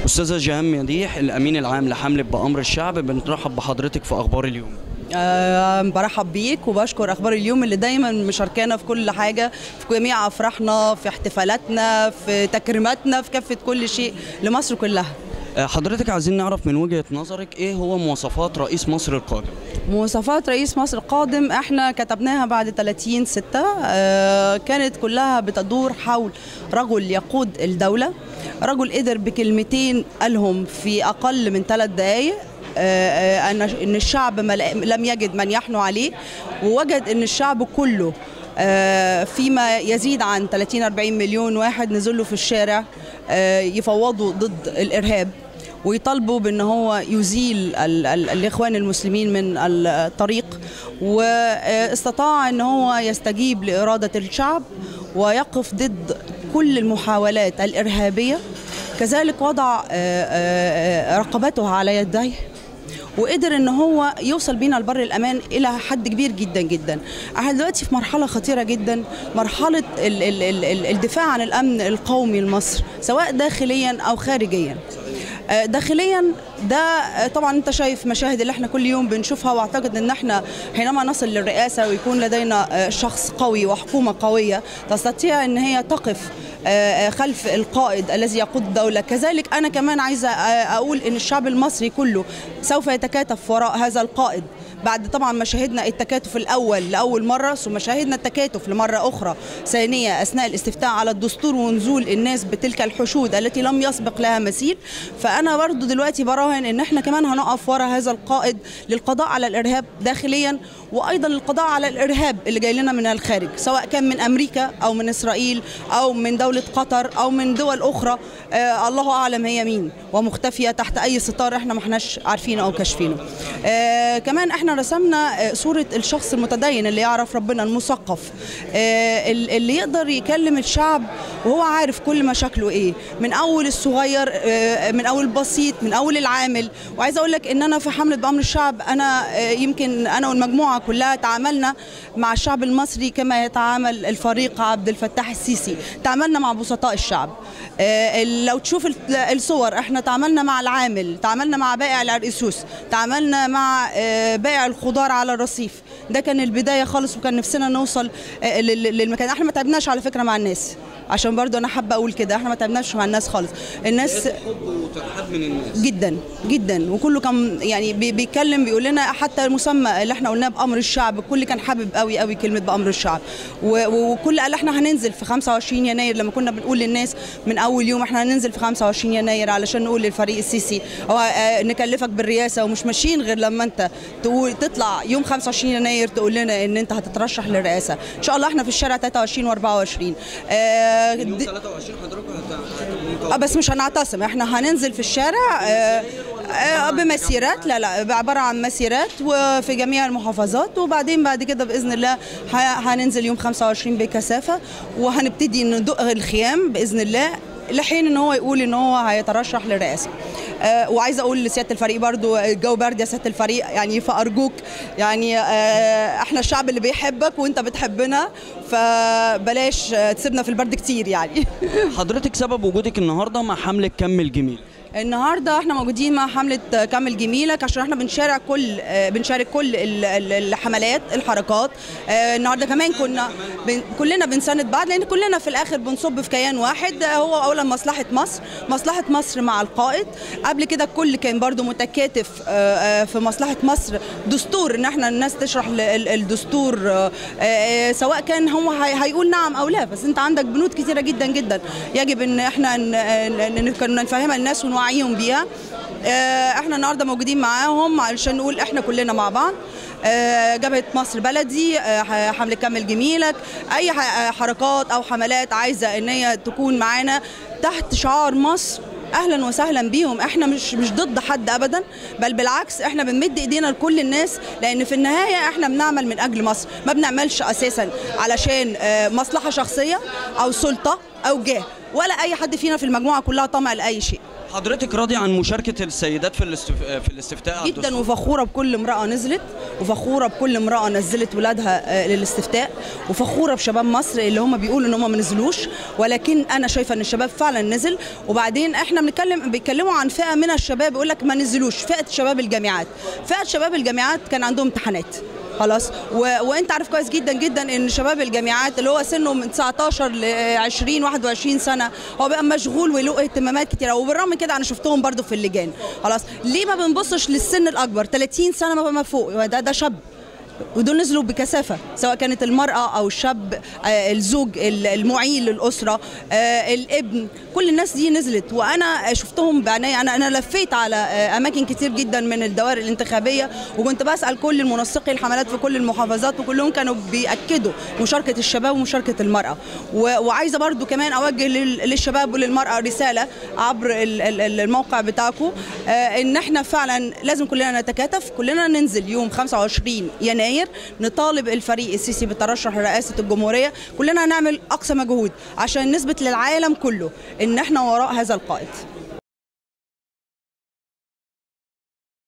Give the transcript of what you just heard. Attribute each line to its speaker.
Speaker 1: استاذه جهان مديح الامين العام لحمله بامر الشعب بنرحب بحضرتك في اخبار اليوم
Speaker 2: أه برحب بيك وبشكر اخبار اليوم اللي دايما مشاركانا في كل حاجه في جميع افراحنا في احتفالاتنا في تكريماتنا في كافه كل شيء لمصر كلها
Speaker 1: آه، حضرتك عايزين نعرف من وجهه نظرك ايه هو مواصفات رئيس مصر القادم
Speaker 2: مواصفات رئيس مصر القادم احنا كتبناها بعد 30 ستة أه كانت كلها بتدور حول رجل يقود الدولة رجل قدر بكلمتين قالهم في أقل من ثلاث دقايق آه، ان ان الشعب ما لق- لم يجد من يحنو عليه ووجد ان الشعب كله آه، فيما يزيد عن 30 40 مليون واحد نزلوا في الشارع آه، يفوضوا ضد الارهاب ويطالبوا بان هو يزيل ال ال الاخوان المسلمين من الطريق واستطاع ان هو يستجيب لاراده الشعب ويقف ضد كل المحاولات الارهابيه كذلك وضع آه، آه، آه، رقبته على يديه وقدر ان هو يوصل بينا لبر الامان الى حد كبير جدا جدا احنا دلوقتي في مرحله خطيره جدا مرحله ال ال ال ال الدفاع عن الامن القومي لمصر سواء داخليا او خارجيا آه، داخليا ده آه، طبعا انت شايف مشاهد اللي احنا كل يوم بنشوفها واعتقد ان احنا حينما نصل للرئاسه ويكون لدينا آه، شخص قوي وحكومه قويه تستطيع ان هي تقف آه، آه، خلف القائد الذي يقود الدولة كذلك أنا كمان عايزة آه، أقول أن الشعب المصري كله سوف يتكاتف وراء هذا القائد بعد طبعا ما شاهدنا التكاتف الأول لأول مرة ثم شاهدنا التكاتف لمرة أخرى ثانية أثناء الاستفتاء على الدستور ونزول الناس بتلك الحشود التي لم يسبق لها مثيل فأنا برضو دلوقتي براهن أن احنا كمان هنقف وراء هذا القائد للقضاء على الإرهاب داخليا وأيضا للقضاء على الإرهاب اللي جاي لنا من الخارج سواء كان من أمريكا أو من إسرائيل أو من دولة قطر أو من دول أخرى آه الله أعلم هي مين ومختفية تحت أي ستار احنا ما احناش عارفينه أو كاشفينه آه كمان احنا رسمنا آه صورة الشخص المتدين اللي يعرف ربنا المثقف آه ال- اللي يقدر يكلم الشعب وهو عارف كل مشاكله ايه من اول الصغير آه من اول البسيط من اول العامل وعايزه اقول لك ان انا في حمله بامر الشعب انا آه يمكن انا والمجموعه كلها تعاملنا مع الشعب المصري كما يتعامل الفريق عبد الفتاح السيسي تعاملنا مع بسطاء الشعب آه، لو تشوف ال- الصور احنا تعاملنا مع العامل تعاملنا مع بائع العرقسوس تعاملنا مع آه، بائع الخضار على الرصيف ده كان البدايه خالص وكان نفسنا نوصل آه، لل- للمكان احنا ما تعبناش على فكره مع الناس عشان برضو انا حابه اقول كده احنا ما تعبناش مع الناس خالص الناس
Speaker 1: حب وترحاب من الناس
Speaker 2: جدا جدا وكله كان يعني بي- بيتكلم بيقول لنا حتى المسمى اللي احنا قلناه بامر الشعب الكل كان حابب قوي قوي كلمه بامر الشعب و- و- وكل قال احنا هننزل في 25 يناير لما كنا بنقول للناس من اول يوم احنا هننزل في 25 يناير علشان نقول للفريق السيسي هو آه، نكلفك بالرئاسه ومش ماشيين غير لما انت تقول تطلع يوم 25 يناير تقول لنا ان انت هتترشح للرئاسه ان شاء الله احنا في الشارع 23 و24 آه
Speaker 1: يوم
Speaker 2: دي-
Speaker 1: 23 حضرتك هت-
Speaker 2: اه بس مش هنعتصم احنا هننزل في الشارع آه، آه، بمسيرات لا لا عباره عن مسيرات وفي جميع المحافظات وبعدين بعد كده باذن الله ه- هننزل يوم 25 بكثافه وهنبتدي ندق الخيام باذن الله لحين ان هو يقول ان هو هيترشح للرئاسه آه وعايزه اقول لسياده الفريق برضو الجو برد يا سياده الفريق يعني فارجوك يعني آه احنا الشعب اللي بيحبك وانت بتحبنا فبلاش آه، تسيبنا في البرد كتير يعني
Speaker 1: حضرتك سبب وجودك النهارده مع حمله كمل جميل
Speaker 2: النهارده احنا موجودين مع حمله كمل جميلك عشان احنا بنشارك كل آه، بنشارك كل ال- ال- الحملات الحركات آه، النهارده كمان كنا بن كلنا بنساند بعض لان كلنا في الاخر بنصب في كيان واحد آه، هو اولا مصلحه مصر مصلحه مصر مع القائد قبل كده الكل كان برضو متكاتف آه، آه، في مصلحه مصر دستور ان احنا الناس تشرح ل- ال- الدستور آه، آه، سواء كان هو هي- هيقول نعم او لا بس انت عندك بنود كثيره جدا جدا يجب ان احنا ن- ن- ن- كنا نفهمها للناس ونوعيهم بيها آه، احنا النهارده موجودين معاهم علشان نقول احنا كلنا مع بعض آه، جبهه مصر بلدي آه، حمله كمل جميلك اي ح- آه، حركات او حملات عايزه ان هي تكون معانا تحت شعار مصر اهلا وسهلا بيهم احنا مش مش ضد حد ابدا بل بالعكس احنا بنمد ايدينا لكل الناس لان في النهايه احنا بنعمل من اجل مصر ما بنعملش اساسا علشان آه، مصلحه شخصيه او سلطه او جاه ولا اي حد فينا في المجموعه كلها طمع لاي شيء
Speaker 1: حضرتك راضي عن مشاركه السيدات في الاستف... في الاستفتاء على
Speaker 2: جدا
Speaker 1: الدستور؟
Speaker 2: وفخوره بكل امراه نزلت وفخوره بكل امراه نزلت ولادها آه، للاستفتاء وفخوره بشباب مصر اللي هم بيقولوا ان هم ما نزلوش ولكن انا شايفه ان الشباب فعلا نزل وبعدين احنا بنتكلم بيتكلموا عن فئه من الشباب يقول لك ما نزلوش فئه شباب الجامعات فئه شباب الجامعات كان عندهم امتحانات خلاص و... وانت عارف كويس جدا جدا ان شباب الجامعات اللي هو سنه من 19 ل 20 21 سنه هو بقى مشغول وله اهتمامات كتيره وبالرغم من كده انا شفتهم برضو في اللجان خلاص ليه ما بنبصش للسن الاكبر 30 سنه ما فوق ده ده شاب ودول نزلوا بكثافة سواء كانت المرأة أو الشاب آه، الزوج ال- المعيل للأسرة آه، الابن كل الناس دي نزلت وأنا شفتهم بعناية أنا أنا لفيت على آه، أماكن كتير جدا من الدوائر الانتخابية وكنت بسأل كل المنسقي الحملات في كل المحافظات وكلهم كانوا بيأكدوا مشاركة الشباب ومشاركة المرأة و- وعايزة برضو كمان أوجه لل- للشباب وللمرأة رسالة عبر ال- ال- ال- الموقع بتاعكم آه، إن إحنا فعلا لازم كلنا نتكاتف كلنا ننزل يوم 25 يناير نطالب الفريق السيسي بالترشح لرئاسة الجمهورية كلنا نعمل أقصى مجهود عشان نثبت للعالم كله إن إحنا وراء هذا القائد